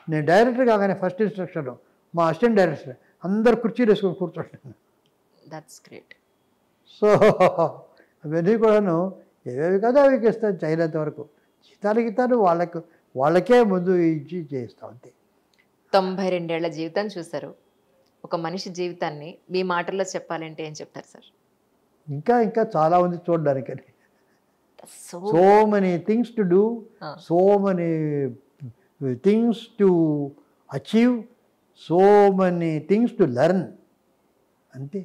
నేను డైరెక్టర్ కాగానే first instruction మా అసిస్టెంట్ డైరెక్టర్ అందరు కుర్చీలు వేసుకొని కూర్చోండి దట్స్ గ్రేట్ సో అవన్నీ కూడాను ఏవేవి కదా అవి ఇస్తాను చైనంత వరకు జీతాలు గీతాలు వాళ్ళకు వాళ్ళకే ముందు ఇచ్చి చేస్తాం అంతే తొంభై రెండేళ్ల జీవితాన్ని చూశారు ఒక మనిషి జీవితాన్ని మీ మాటల్లో చెప్పాలంటే ఏం చెప్తారు సార్ ఇంకా ఇంకా చాలా ఉంది చూడడానికని so so many things to do Ah. So many things to achieve so many things to learn అంతే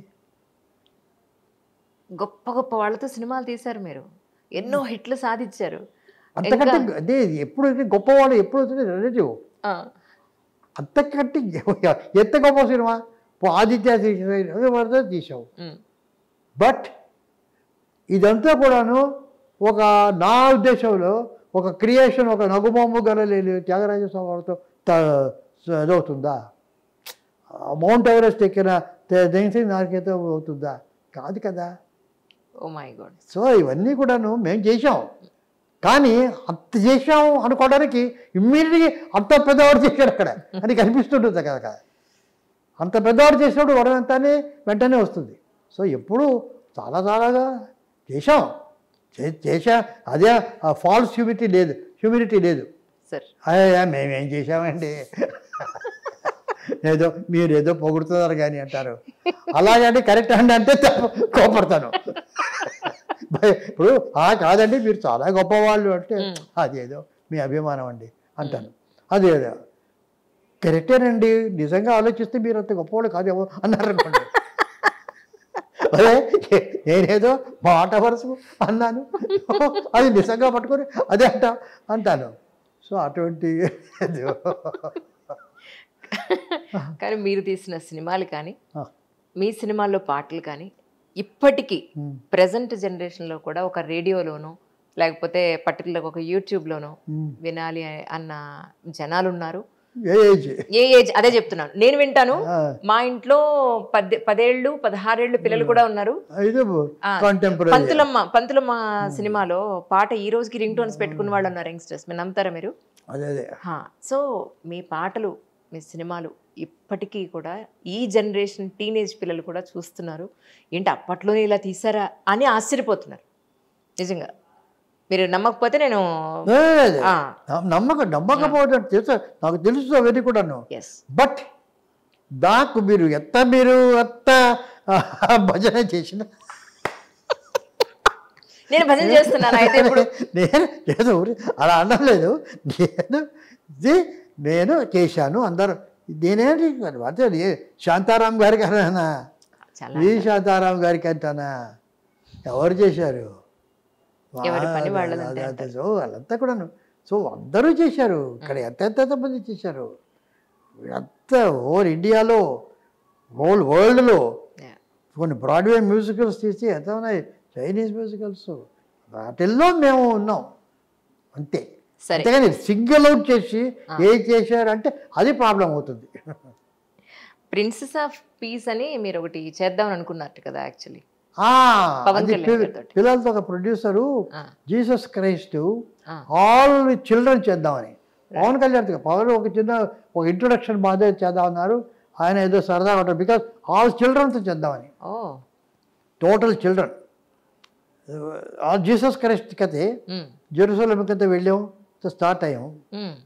గొప్ప గొప్ప వాళ్ళతో సినిమాలు తీశారు మీరు ఎన్నో హిట్లు సాధించారు అంతకంటే అదే ఎప్పుడు గొప్పవాడు ఎప్పుడు అవుతుంది రిలేటివ్ ఆ, అంతకంటే ఎంత గొప్ప సినిమా పో ఆదిత్య తీసావు తీసావు ఉమ్, బట్ ఇదంతా కూడాను ఒక నా ఉద్దేశంలో ఒక క్రియేషన్ ఒక నగుమొమ్ము గలలేని త్యాగరాజ స్వామితో ఇదవుతుందా మౌంట్ ఎవరెస్ట్ ఎక్కిన దెంగ్సింగ్ నాకేతో అవుతుందా కాదు కదా ఓ మై గాడ్ సో ఇవన్నీ కూడాను మేము చేసాం కానీ అంత చేసాం అనుకోవడానికి ఇమ్మీడియట్గా అంత పెద్దవాడు చేశాడు అక్కడ అని కనిపిస్తుంటుంది కదా అంత పెద్దవాడు చేసినప్పుడు వరం ఎంత అని వెంటనే వస్తుంది సో ఎప్పుడు చాలా చాలాగా చేసాం చే- చేసా అదే ఫాల్స్ హ్యూమిటీ లేదు హ్యూమిడిటీ లేదు సార్ అయ్యా మేమేం చేసామండి ఏదో మీరు ఏదో పొగుడుతున్నారు కానీ అంటారు అలాగంటే కరెక్ట్ అండి అంటే తప్పు కోపడతాను ఇప్పుడు ఆ కాదండి మీరు చాలా గొప్పవాళ్ళు అంటే మ్. అదేదో మీ అభిమానం అండి అంటాను అదేదో కరెక్టేనండి నిజంగా ఆలోచిస్తే మీరు అంత గొప్పవాళ్ళు కాదేమో అన్నారు అనుకోండి అదే నేనేదో మాట వరుసకు అన్నాను అది నిజంగా పట్టుకొని అదే అంట అంటాను సో అటువంటి కానీ మీరు తీసిన సినిమాలు కానీ ఆ. మీ సినిమాల్లో పాటలు కానీ ఇప్పటికీ ఉమ్, ప్రజెంట్ జనరేషన్లో కూడా ఒక రేడియోలోనో లేకపోతే పర్టికులర్ ఒక యూట్యూబ్లోనో ఉమ్. వినాలి అన్న జనాలు ఉన్నారు ఏ ఏజ్ ఏ ఏజ్ అదే చెప్తున్నాను నేను వింటాను ఆ, మా ఇంట్లో పది పదేళ్ళు పదహారేళ్ళు పిల్లలు కూడా ఉన్నారు ఇది ఆ, కాంటెంపరీ పంతులమ్మ పంతులమ్మ సినిమాలో పాట ఈ రోజుకి రింగ్ టోన్స్ పెట్టుకున్న వాళ్ళు ఉన్నారు యంగ్స్టర్స్ మీరు నమ్ముతారా మీరు అదే అదే హా, సో మీ పాటలు మీ సినిమాలు ఇప్పటికీ కూడా ఈ జనరేషన్ టీనేజ్ పిల్లలు కూడా చూస్తున్నారు ఏంటి అప్పట్లోనే ఇలా తీసారా అని ఆశ్చర్యపోతున్నారు నిజంగా మీరు నమ్మకపోతే నేను అదే, అదే. నమ్మ- నమ్మక నమ్మకపోవడం తెలుసు నాకు తెలుసు అవన్నీ కూడాను ఎస్ బట్ నాకు మీరు ఎంత మీరు ఎంత భజన చేసిన నేను భజన చేస్తున్నాను అయితే ఇప్పుడు నేను లేదు ఊరి- అలా అనలేదు నేను ఇది నేను చేశాను అందరూ నేనేంటి అదే ఏ- శాంతారాం గారికి అన్నానా చాలా వి శాంతారాం గారికి అంటానా ఎవరు చేశారు ఎవరి పని వాళ్ళది అదే, అంతే అదే. సో వాళ్ళంతా కూడాను సో అందరూ చేశారు ఇక్కడ ఎంత ఎంత మంది చేశారు ఎంత ఓల్ ఇండియాలో హోల్ వరల్డ్లో Yeah. కొన్ని బ్రాడ్వే మ్యూజికల్స్ తీసి ఎంత ఉన్నాయి చైనీస్ మ్యూజికల్స్ వాటిల్లో మేము ఉన్నాం అంతే సరే అంతేగాని సింగిల్ అవుట్ చేసి ఏం చేశారంటే అది ప్రాబ్లం అవుతుంది ప్రిన్సెస్ ఆఫ్ పీస్ అని మీరు ఒకటి చేద్దాం అనుకున్నట్టు కదా యాక్చువల్లీ ఆ, పవన్ అది కళ్యాణ్ పిల్ల- గారితోటి. పిల్లలతో ఒక ప్రొడ్యూసరు ఆ. జీసస్ క్రైస్ట్ ఆ. ఆల్ చిల్డ్రన్ చేద్దామని పవన్ కళ్యాణ్ తో- పవన్ ఒక చిన్న ఒక ఇంట్రొడక్షన్ మాదే చేద్దామన్నారు ఆయన ఏదో సరదాగా ఉంటారు బికాస్ ఆల్ చిల్డ్రన్తో చేద్దామని ఓ టోటల్ చిల్డ్రన్ ఆ జీసస్ క్రైస్ట్ కథే ఉమ్, జెరూసలం కథ వెళ్ళాం స్టార్ట్ అయ్యాం ఉమ్,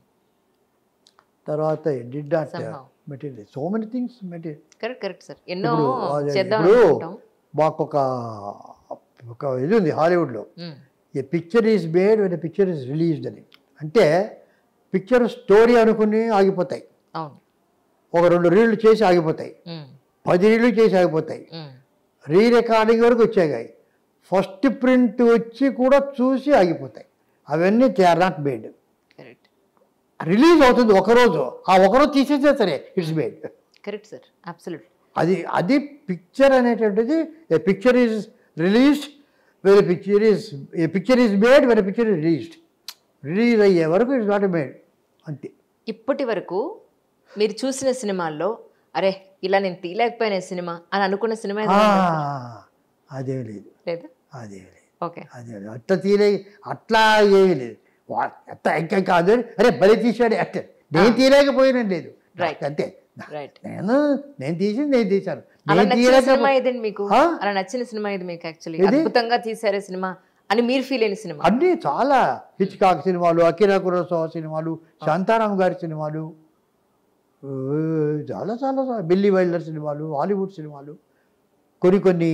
తర్వాత did not Somehow. Material so many things material correct correct sir ఎన్నో ఇప్పుడు అదే చేద్దాం ఇప్పుడు అనుకుంటాం మాకు ఒక ఒక ఇది ఉంది హాలీవుడ్లో um, a picture is made when picture is released అని అంటే పిక్చర్ స్టోరీ అనుకుని ఆగిపోతాయి అవును ఒక రెండు రీళ్లు చేసి ఆగిపోతాయి ఉమ్, పది రీళ్లు చేసి ఆగిపోతాయి ఉమ్, రీ రికార్డింగ్ వరకు వచ్చాయి ఫస్ట్ ప్రింట్ వచ్చి కూడా చూసి ఆగిపోతాయి అవన్నీ they are not made correct release అవుతుంది ఒకరోజు ఆ ఒకరోజు తీసేస్తే సరే it's made correct sir absolute అది అది పిక్చర్ అనేటువంటిది a picture is released very picture is a picture is made very picture is released release అయ్యే వరకు ఇట్స్ నాట్ మేడ్ అంతే ఇప్పటి వరకు మీరు చూసిన సినిమాల్లో అరే ఇలా నేను తీయలేకపోయిన ఈ సినిమా అని అనుకున్న సినిమా ఆ, ఏదైనా ఉందా? అదేం లేదు లేదా అదేం లేదు ఓకే అదే అట్లా తీలే అట్లా ఏమీ లేదు వా- అట్లా ఇంకా కాదు అరే బలి తీశాడు అట్టే నేను తీయలేకపోయినా లేదు Right. అంతే రైట్ నేను నేను తీసింది నేను తీశాను అలా నేను నచ్చిన తీయలేక సినిమా ఇదండి మీకు ఆ? అలా నచ్చిన సినిమా ఇది మీకు యాక్చువల్లీ ఏది? అద్భుతంగా తీసారే సినిమా అని మీరు ఫీల్ అయిన సినిమా అన్నీ చాలా హిచ్కాక్ సినిమాలు అకిరా కురోసావా సినిమాలు శాంతారాం గారి సినిమాలు ఏ, చాలా చాలా చాలా బిల్లీ వైల్డర్ సినిమాలు హాలీవుడ్ సినిమాలు కొన్ని కొన్ని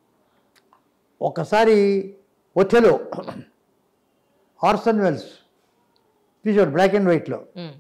ఒకసారి ఒథెలో ఆర్సన్ వెల్స్ తీసాడు బ్లాక్ అండ్ వైట్లో ఉమ్,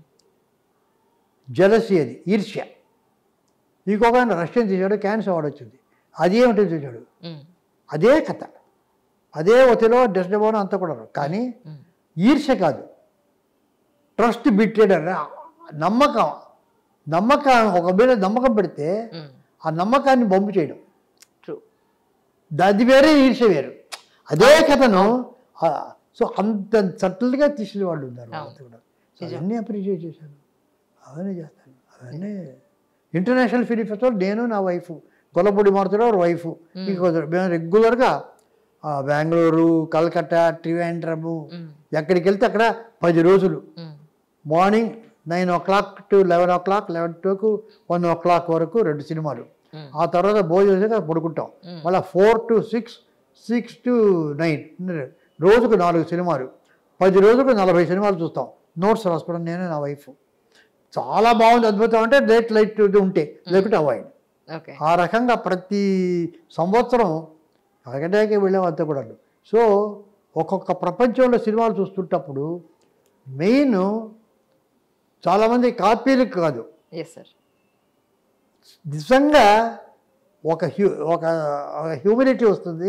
జలసీ అది ఈర్ష్య ఇంకొక ఆయన రష్యన్ తీశాడు క్యాన్సర్ అవార్డు వచ్చింది అది ఏమిటో చూశాడు ఉమ్, అదే కథ అదే ఒతిలో డెస్డబోన్ అంతా కూడా కానీ ఉమ్, ఈర్ష్య కాదు ట్రస్ట్ బిట్టెడ్ అనే నమ్మకం నమ్మకం ఒక మీద నమ్మకం పెడితే ఉమ్, ఆ నమ్మకాన్ని బొమ్మ చేయడం ట్రూ అది వేరే ఈర్ష్య వేరు అదే కథను ఆ, సో అంత సటిల్గా తీసిన వాళ్ళు ఉన్నారు వాళ్ళతో కూడా సో అవన్నీ అప్రిషియేట్ చేశాను అవన్నీ చేస్తాను అవన్నీ ఇంటర్నేషనల్ ఫిలిం ఫెస్టివల్ నేను నా వైఫ్ గొల్లపూడి మారుతున్న వైఫ్ మీకు మేము రెగ్యులర్గా బెంగళూరు కలకత్తా ట్రివాండ్రము ఉమ్, ఎక్కడికి వెళ్తే అక్కడ పది రోజులు um, morning nine o'clock to eleven o'clock eleven టుకు వన్ ఓ క్లాక్ వరకు రెండు సినిమాలు ఉమ్, ఆ తర్వాత భోజనం చేసి పడుకుంటాం మ్మ్. మళ్ళీ four to six six to nine రోజుకు నాలుగు సినిమాలు పది రోజులకు నలభై సినిమాలు చూస్తాం నోట్స్ రాసుకోవడం నేను నా వైఫ్ చాలా బాగుంది అద్భుతం అంటే లేట్ లైట్ ఉంటే లేకుంటే అవాయిడ్ ఓకే ఆ రకంగా ప్రతి సంవత్సరం కలకటాకి వెళ్ళాం అంతా కూడా సో ఒక్కొక్క ప్రపంచంలో సినిమాలు చూస్తుంటప్పుడు మెయిన్ చాలామంది కాపీలకు కాదు ఎస్ సార్ నిజంగా ఒక హ్యూ ఒక హ్యూమినిటీ వస్తుంది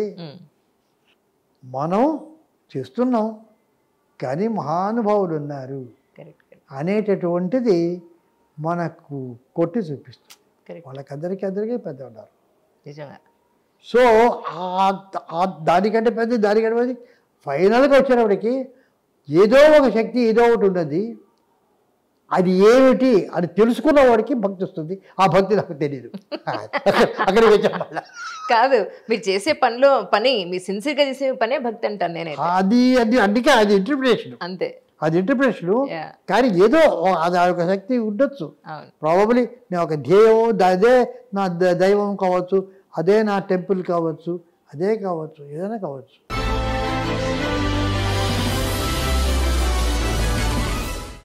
మనం చేస్తున్నాం కానీ మహానుభావులు ఉన్నారు కరెక్ట్ అనేటటువంటిది మనకు కొట్టి చూపిస్తుంది కరెక్ట్ వాళ్ళకందరికీ అందరికీ పెద్ద ఉన్నారు నిజంగా సో ఆ- ఆ దానికంటే పెద్ద దానికంటే పెద్ద ఫైనల్గా వచ్చేటప్పటికి ఏదో ఒక శక్తి ఏదో ఒకటి ఉన్నది అది ఏమిటి అని తెలుసుకున్న వాడికి భక్తి వస్తుంది ఆ భక్తి నాకు తెలియదు అక్కడికి వచ్చాం మళ్ళా. కాదు మీరు చేసే పనిలో పని మీ సిన్సియర్గా చేసే పనే భక్తి అంటాను నేనైతే అది అది అందుకే అది ఇంటర్ప్రిటేషన్ అంతే అది ఇంటర్ప్రిటేషన్ Yeah. కానీ ఏదో అది ఆ యొక్క శక్తి ఉండొచ్చు అవును ప్రాబబ్లీ నేను ఒక ధ్యేయం ద- అదే నా ద- దైవం కావచ్చు అదే నా టెంపుల్ కావచ్చు అదే కావచ్చు ఏదైనా కావచ్చు